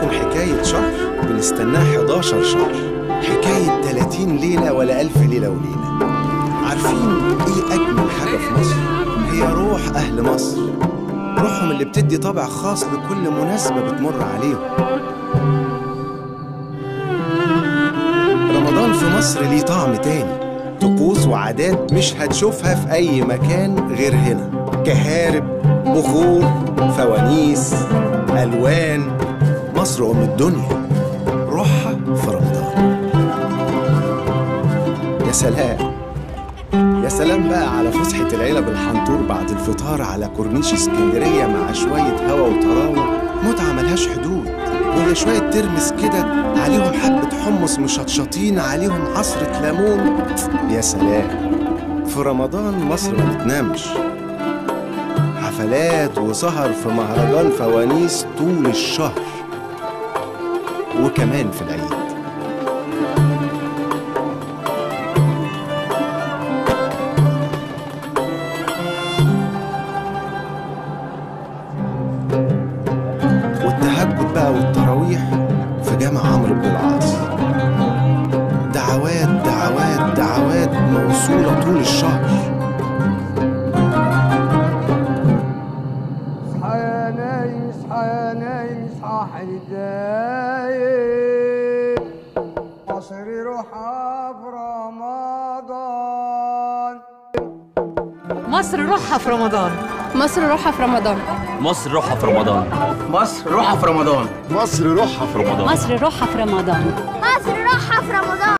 لكم حكاية شهر بنستناه 11 شهر حكاية 30 ليلة ولا ألف ليلة وليلة عارفين إيه أجمل حاجة في مصر؟ هي روح أهل مصر روحهم اللي بتدي طابع خاص لكل مناسبة بتمر عليهم رمضان في مصر ليه طعم تاني طقوس وعادات مش هتشوفها في أي مكان غير هنا كهارب بخور فوانيس ألوان مصر أم الدنيا روحها في رمضان يا سلام يا سلام بقى على فسحة العيلة بالحنطور بعد الفطار على كورنيش اسكندرية مع شوية هوا وطراوة متعة ملهاش حدود ولا شوية ترمس كده عليهم حبة حمص مشطشطين عليهم عصرة ليمون يا سلام في رمضان مصر ما بتنامش حفلات وسهر في مهرجان فوانيس طول الشهر وكمان في العيد والتهجد بقى والتراويح في جامع عمرو بن العاص دعوات دعوات دعوات موصولة طول الشهر اصحى يا نايم اصحى يا نايم اصحى حدايم مصر روحها في رمضان مصر روحها في رمضان مصر روحها في رمضان مصر روحها في رمضان مصر روحها في رمضان مصر روحها في رمضان مصر روحها في رمضان مصر روحها في رمضان